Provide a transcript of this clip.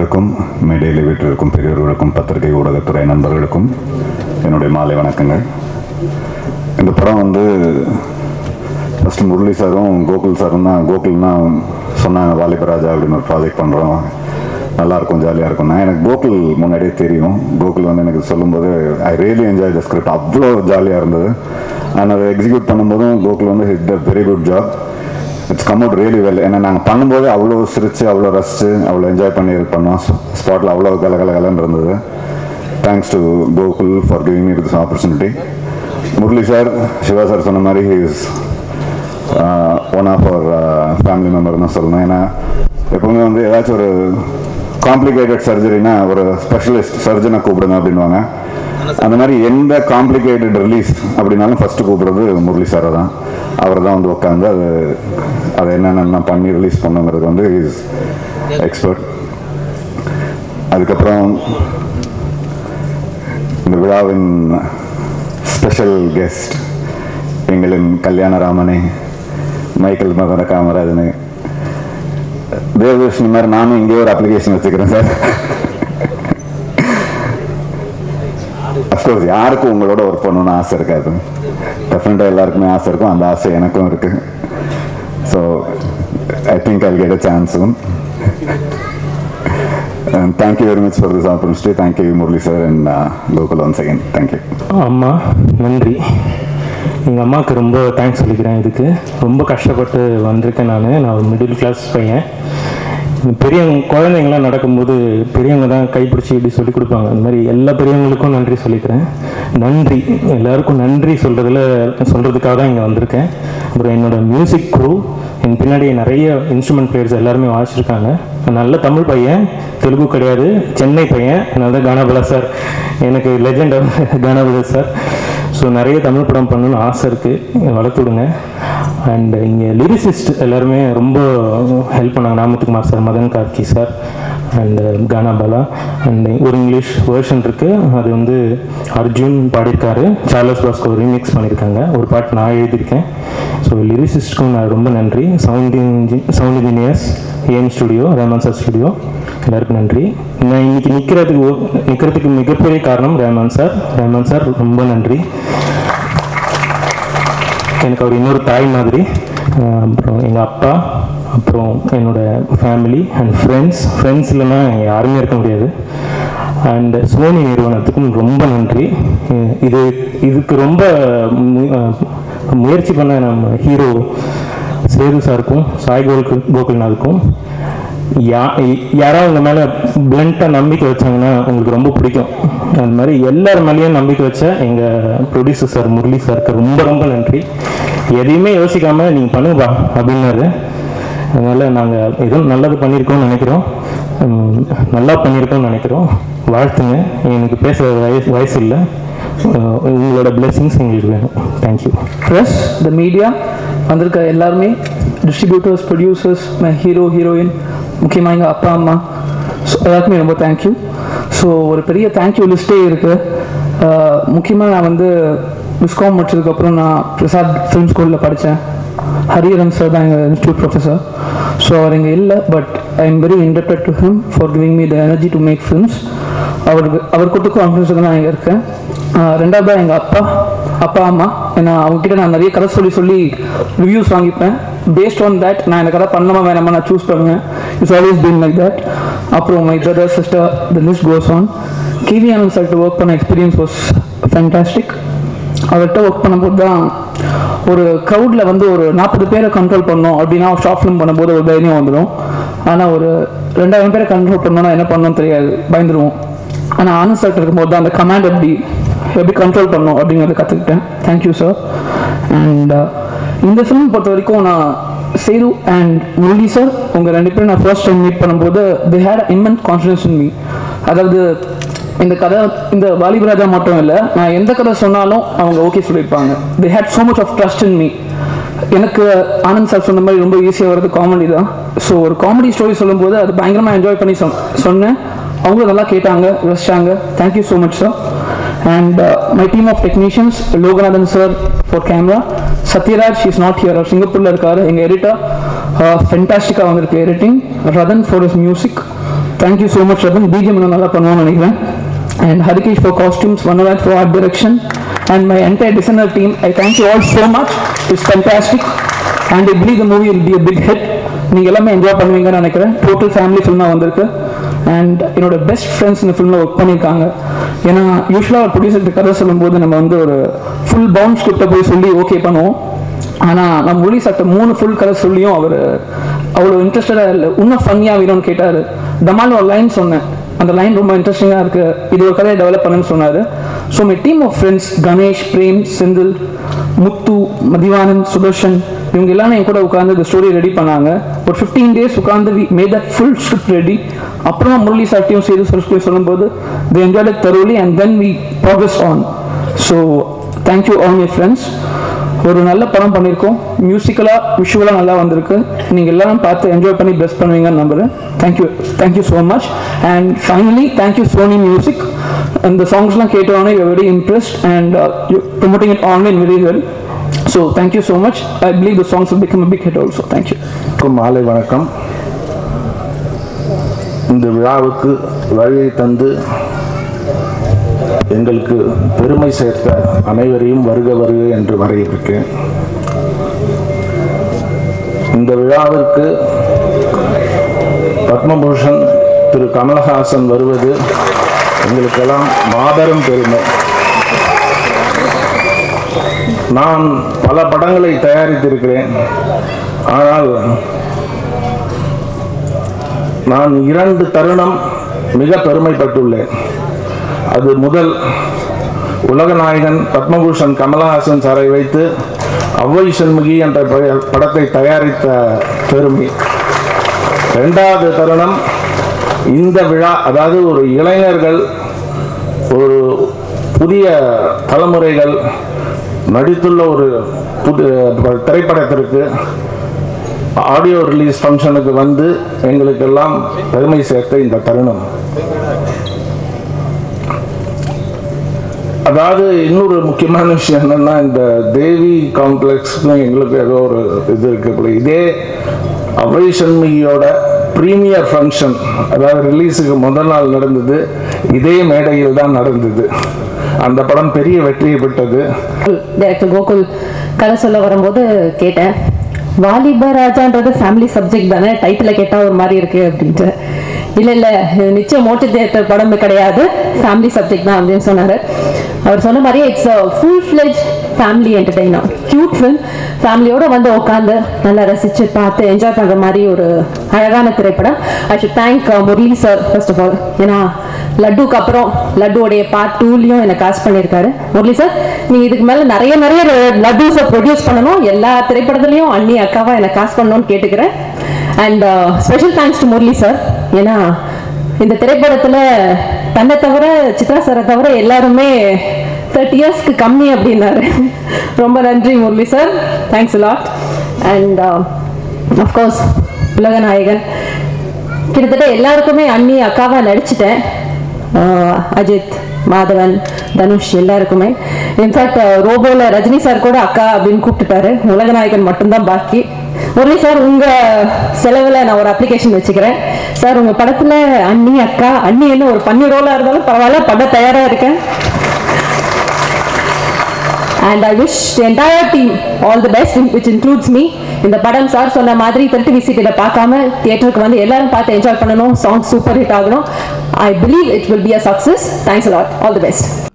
அனைவருக்கும் மேடையில் வீட்டிற்கும் பெரியவர்களுக்கும் பத்திரிகை ஊடகத்துறை நண்பர்களுக்கும் என்னுடைய மாலை வணக்கங்கள் இந்த படம் வந்து ஃபஸ்ட்டு முரளி சாரும் கோகுல் சாரும் தான் கோகுல் தான் சொன்னாங்க வாலிபராஜா அப்படின்னு ஒரு ப்ராஜெக்ட் பண்ணுறோம் நல்லாயிருக்கும் ஜாலியாக இருக்கும் நான் எனக்கு கோகுல் முன்னாடியே தெரியும் கோகுல் வந்து எனக்கு சொல்லும்போது I really enjoy the script அவ்வளோ ஜாலியாக இருந்தது அண்ட் அதை எக்ஸிக்யூட் பண்ணும்போதும் கோகுல் வந்து hit the very good job it's come out really well ஏன்னா நாங்கள் பண்ணும்போது அவ்வளோ சிரித்து அவ்வளோ ரசித்து அவ்வளோ என்ஜாய் பண்ணி இது பண்ணோம் ஸ்பாட்டில் அவ்வளோ கலகலகலன்னு இருந்தது thanks to Gokul for giving me this opportunity Murali sir Siva sir சொன்ன மாதிரி he is one of our family member தான் சொல்லணும் ஏன்னா எப்பவுமே வந்து ஏதாச்சும் ஒரு காம்ப்ளிகேட்டட் சர்ஜரினா ஒரு ஸ்பெஷலிஸ்ட் சர்ஜனை கூப்பிடுங்க அப்படின்வாங்க அந்த மாதிரி எந்த காம்ப்ளிகேட்டட் ரிலீஸ் அப்படின்னாலும் ஃபஸ்ட்டு கூப்பிடுறது முரளி சாரை தான் அவர் தான் வந்து உட்காந்து அது அதை என்னென்ன பண்ணி ரிலீஸ் பண்ணுங்கிறது வந்து இஸ் எக்ஸ்பர்ட் அதுக்கப்புறம் இந்த விழாவின் ஸ்பெஷல் கெஸ்ட் எங்களின் கல்யாணராமனே மைக்கேல் மகன காமராஜனே தேவதர்ஷினி மாதிரி நானும் இங்கேயே ஒரு அப்ளிகேஷன் வச்சுக்கிறேன் சார் அஃப்கோர்ஸ் யாருக்கும் உங்களோட ஒர்க் பண்ணணும்னு ஆசை இருக்காது டெஃபினட்டாக எல்லாருக்குமே ஆசை இருக்கும் அந்த ஆசை எனக்கும் இருக்கு so I think I get a சான்ஸும் thank you very much for this opportunity thank you Murali sir and Gokul one second thank you அம்மா நன்றி எங்கள் அம்மாவுக்கு ரொம்ப தேங்க்ஸ் சொல்லிக்கிறேன் இதுக்கு ரொம்ப கஷ்டப்பட்டு வந்திருக்கேன் நான் நான் ஒரு மிடில் கிளாஸ் பையன் பெரியவங்க குழந்தைங்களாம் நடக்கும்போது பெரியவங்க தான் கைப்பிடிச்சி இப்படி சொல்லி கொடுப்பாங்க அந்த மாதிரி எல்லா பெரியவங்களுக்கும் நன்றி சொல்லிக்கிறேன் நன்றி எல்லாருக்கும் நன்றி சொல்கிறதுல சொல்கிறதுக்காக தான் இங்கே வந்திருக்கேன் அப்புறம் என்னோட மியூசிக் குரூ என் பின்னாடி நிறைய இன்ஸ்ட்ருமெண்ட் பிளேயர்ஸ் எல்லாருமே வாசிச்சிருக்காங்க நான் நல்ல தமிழ் பையன் தெலுங்கு கிடையாது சென்னை பையன் அதனால தான் கானாபலா சார் எனக்கு லெஜெண்ட் கானாபலா சார் ஸோ நிறைய தமிழ் படம் பண்ணணும்னு ஆசை இருக்குது வளர்த்து விடுங்க அண்ட் இங்கே லிரிசிஸ்ட் எல்லாருமே ரொம்ப ஹெல்ப் பண்ணாங்க நாமத்துக்குமார் sir Madhan Karky sir and Gana Bala and ஒரு இங்கிலீஷ் வேர்ஷன் இருக்குது அது வந்து அர்ஜுன் பாடியிருக்காரு சார்லஸ் பாஸ்கோ ரீமிக்ஸ் பண்ணியிருக்காங்க ஒரு பாட்டு நான் எழுதியிருக்கேன் ஸோ லிரிசிஸ்ட்க்கும் நான் ரொம்ப நன்றி சவுண்ட் இன்ஜி சவுண்ட் இன்ஜினியர்ஸ் ஏஎம் ஸ்டுடியோ ரேமான் சார் ஸ்டுடியோ எல்லாருக்கும் நன்றி நான் இன்னைக்கு நிற்கிறதுக்கு நிற்கிறதுக்கு மிகப்பெரிய காரணம் ரேமான் சார் ரேமான் சார் ரொம்ப நன்றி எனக்கு அவர் இன்னொரு தாய் மாதிரி அஹ் அப்புறம் எங்கள் அப்பா அப்புறம் என்னோட ஃபேமிலி அண்ட் ஃப்ரெண்ட்ஸ் ஃப்ரெண்ட்ஸ் இல்லைன்னா யாருமே இருக்க முடியாது அண்ட் சோனி நிறுவனத்துக்கும் ரொம்ப நன்றி அஹ் இது இதுக்கு ரொம்ப மு- அஹ் முயற்சி பண்ண நம்ம ஹீரோ சேது சாருக்கும் சாய் கோகுல் கோகுல்நாதுக்கும் யா யாராவது உங்கள் மேலே பிளண்ட்டாக நம்பிக்கை வச்சாங்கன்னா உங்களுக்கு ரொம்ப பிடிக்கும் அந்த மாதிரி எல்லார் மேலேயும் நம்பிக்கை வச்ச எங்கள் ப்ரொடியூசர் சார் முரளி சாருக்கு ரொம்ப ரொம்ப நன்றி எதையுமே யோசிக்காமல் நீங்கள் பண்ணுங்கப்பா அப்படின்னாரு அதனால் நாங்கள் எதுவும் நல்லது பண்ணியிருக்கோம்னு நினைக்கிறோம் உம், நல்லா பண்ணியிருக்கோம்னு நினைக்கிறோம் வாழ்த்துங்க எனக்கு பேச வயசு வயசு இல்லை அஹ் உங்களோட blessings எங்களுக்கு வேணும் தேங்க்யூ ப்ரெஸ் த மீடியா வந்திருக்க எல்லாருமே distributors producers my hero heroine முக்கியமாக எங்கள் அப்பா அம்மா ஸோ எல்லாருக்குமே ரொம்ப தேங்க்யூ ஸோ ஒரு பெரிய தேங்க்யூ லிஸ்ட்டே இருக்குது முக்கியமாக நான் வந்து பிஸ்காம் முடிச்சதுக்கப்புறம் நான் பிரசாத் ஃபிலிம் ஸ்கூலில் படித்தேன் ஹரிஹரன் சார் தான் எங்கள் இன்ஸ்டியூட் ப்ரொஃபஸர் ஸோ அவர் இங்கே இல்லை but I am very indebted to him for giving me the energy to make films அவருக்கு அவர் கொடுத்த கான்ஃபிடன்ஸுக்கு நான் இங்கே இருக்கேன் ஆஹ் ரெண்டாவதா எங்கள் அப்பா அப்பா அம்மா ஏன்னா அவங்ககிட்ட நான் நிறைய கதை சொல்லி சொல்லி ரிவ்யூஸ் வாங்கிப்பேன் பேஸ்ட் ஆன் தட் நான் இந்த கதை பண்ணலாமா வேணாமா நான் சூஸ் பண்ணுவேன் it's always been like that அப்புறம் my brother sister the list goes on KV Anand சார்கிட்ட ஒர்க் பண்ண எக்ஸ்பீரியன்ஸ் வாஸ் ஃபேண்டாஸ்டிக் அவர்கிட்ட ஒர்க் பண்ணும்போது தான் ஒரு க்ரௌடில் வந்து ஒரு நாற்பது பேரை கண்ட்ரோல் பண்ணோம் அப்படின்னா ஷார்ட் ஃபிலிம் பண்ணும்போது ஒரு தைரியம் வந்துடும் ஆனால் ஒரு ரெண்டாயிரம் பேரை கண்ட்ரோல் பண்ணோன்னா என்ன பண்ணணும்னு தெரியாது பயந்துருவோம் ஆனால் ஆனந்த் சார் இருக்கும்போது தான் அந்த கமாண்ட் எப்படி எப்படி கண்ட்ரோல் பண்ணணும் அப்படிங்கிறத கற்றுக்கிட்டேன் தேங்க்யூ சார் அண்ட் இந்த ஃபிலிம் பொறுத்த வரைக்கும் நான் சேது அண்ட் முரளி சார் உங்கள் ரெண்டு பேரும் நான் ஃபர்ஸ்ட் டைம் மீட் பண்ணும்போது they had immense confidence in me அதாவது இந்த கதை இந்த வாலிபராஜா மட்டும் இல்லை நான் எந்த கதை சொன்னாலும் அவங்க ஓகே சொல்லியிருப்பாங்க they had so much of trust in me எனக்கு ஆனந்த் சார் சொன்ன மாதிரி ரொம்ப ஈஸியாக வர்றது காமெடி தான் ஸோ ஒரு காமெடி ஸ்டோரி சொல்லும்போது அது பயங்கரமாக என்ஜாய் பண்ணி சொன் சொன்னேன் அவங்களும் நல்லா கேட்டாங்க ரசிச்சாங்க thank you so much sir and my team of technicians Loganathan sir for camera Sathyaraj is not here அவர் சிங்கப்பூரில் இருக்காரு எங்கள் எடிட்டர் ஃபென்டாஸ்டிக்காக வந்திருக்கு editing Rathan for is music thank you so much Ruben BGM இன்னும் நல்லா பண்ணுவோம்னு நினைக்கிறேன் and Harikesh for costumes Vanaraj for art direction and my entire designer team I thank you all so much it's fantastic and I believe the movie will be a big hit நீங்கள் எல்லாமே enjoy பண்ணுவீங்கன்னு நினைக்கிறேன் total family ஃபில்மாக வந்திருக்கு and என்னோட best friends இந்த ஃபில்மில் work பண்ணியிருக்காங்க ஏன்னா யூஸ்வலாக ஒரு ப்ரொடியூசர்கிட்ட கதை சொல்லும்போது நம்ம வந்து ஒரு ஃபுல் பவுண்ட் ஸ்கிரிப்டை போய் சொல்லி ஓகே பண்ணுவோம் ஆனால் நம்ம மொழி சட்ட மூணு ஃபுல் கதை சொல்லியும் அவர் அவ்வளோ இன்ட்ரெஸ்டடாக இல்லை இன்னும் ஃபன்னியாக வேணும்னு கேட்டார் தமால் ஒரு லைன் சொன்னேன் அந்த லைன் ரொம்ப இன்ட்ரெஸ்டிங்காக இருக்குது இது ஒரு கதையை டெவலப் பண்ணுன்னு சொன்னார் so my team of friends Ganesh Prem Senthil Muthu Mathivanan Sudharshan இவங்க எல்லாரும் என் கூட உட்காந்து இந்த ஸ்டோரி ரெடி பண்ணாங்க ஒரு ஃபிஃப்டீன் டேஸ் உட்காந்து we made that full script ready அப்புறமா முரளி சாட்டியும் சேது சொல்லி சொல்லும்போது they enjoyed thoroughly and then we progress on so thank you all my friends ஒரு நல்ல படம் பண்ணியிருக்கோம் மியூசிக்கலாக விஷுவலாக நல்லா வந்திருக்கு நீங்கள் எல்லாரும் பார்த்து என்ஜாய் பண்ணி பெஸ்ட் பண்ணுவீங்கன்னு நம்புகிறேன் thank you thank you so much and finally thank you Sony music அந்த சாங்ஸ்லாம் கேட்டோன்னே you very impressed and you promoting it online very well so thank you so much I believe the songs will become a big hit also thank you அனைவருக்கும் மாலை வணக்கம் இந்த விழாவுக்கு வருகை தந்து எங்களுக்கு பெருமை சேர்த்த அனைவரையும் வருக வருக என்று வரவேற்கிறேன் இந்த விழாவிற்கு பத்மபூஷன் திரு கமலஹாசன் வருவது எங்களுக்கெல்லாம் மாபெரும் பெருமை நான் பல படங்களை தயாரித்திருக்கிறேன் ஆனால் நான் இரண்டு தருணம் மிக பெருமைப்பட்டுள்ளேன் அது முதல் உலகநாயகன் பத்மபூஷன் கமலஹாசன் சாரை வைத்து அவ்வை சண்முகி என்ற ப- படத்தை தயாரித்த பெருமை ரெண்டாவது தருணம் இந்த விழா அதாவது ஒரு இளைஞர்கள் ஒரு புதிய தலைமுறைகள் நடித்துள்ள ஒரு புது திரைப்படத்திற்கு ஆடியோ ரிலீஸ் ஃபங்க்ஷனுக்கு வந்து எங்களுக்கெல்லாம் பெருமை சேர்த்த இந்த தருணம் அதாவது இன்னொரு முக்கியமான விஷயம் என்னன்னா இந்த தேவி காம்ப்ளெக்ஸ்க்கும் எங்களுக்கு ஏதோ ஒரு இது இருக்கு போல இதே அவை சண்முகியோட ப்ரீமியர் ஃபங்க்ஷன் அதாவது ரிலீஸுக்கு முதல் நாள் நடந்தது இதே மேடையில் தான் நடந்தது அந்த படம் பெரிய வெற்றியை பெற்றது டைரக்டர் கோகுல் கதை சொல்ல வரும்போது கேட்டேன் வாலிப ராஜான்றது ஃபேமிலி சப்ஜெக்ட் தானே டைட்டில் கேட்டால் ஒரு மாதிரி இருக்கு அப்படின்ட்டு இல்லை இல்லை இது நிச்சயம் மோட்டு தேட்டர் படம் கிடையாது ஃபேமிலி சப்ஜெக்ட் தான் அப்படின்னு சொன்னார் அவர் சொன்ன மாதிரியே it's a full fledge family entertainer cute film ஃபேமிலியோட வந்து உட்காந்து நல்லா ரசித்து பார்த்து என்ஜாய் பண்ணுற மாதிரி ஒரு அழகான திரைப்படம் I should thank Murali sir first of all ஏன்னா லட்டுக்கு அப்புறம் லட்டுவோடைய பார்ட் டூலையும் என்னை காஸ்ட் பண்ணியிருக்காரு முரளி சார் நீங்கள் இதுக்கு மேலே நிறைய நிறைய லட்டுஸை ப்ரொடியூஸ் பண்ணணும் எல்லா திரைப்படத்துலையும் அண்ணி அக்காவா என்னை காஸ்ட் பண்ணணும்னு கேட்டுக்கிறேன் and special thanks to Murali sir ஏன்னா இந்த திரைப்படத்தில் தன்னை தவிர சித்ரா சாரை தவிர எல்லாருமே தேர்ட்டி இயர்ஸ்க்கு கம்மி அப்படின்னாரு ரொம்ப நன்றி Murali sir thanks lot and of course உலகநாயகன் கிட்டத்தட்ட எல்லாருக்குமே அண்ணி அக்காவா நடிச்சிட்டேன் ஆஹ் அஜித் மாதவன் தனுஷ் எல்லாருக்குமே இன்ஃபேக்ட் ரோபோல ரஜினி சார் கூட அக்கா அப்படின்னு கூப்பிட்டுட்டாரு உலகநாயகன் மட்டும்தான் பாக்கி முரளி சார் உங்க செலவுல நான் ஒரு அப்ளிகேஷன் வச்சுக்கிறேன் சார் உங்க படத்துல அண்ணி அக்கா அண்ணி என்ன ஒரு பன்னி ரோலா இருந்தாலும் பரவாயில்ல பட தயாரா இருக்கேன் and I wish the entire team all the best which includes me இந்த படம் சார் சொன்ன மாதிரி திருட்டு விசிட்டில் பார்க்காம தியேட்டருக்கு வந்து எல்லாரும் பார்த்து என்ஜாய் பண்ணணும் சாங் சூப்பர் ஹிட் ஆகணும் I believe it will be a success thanks lot all the best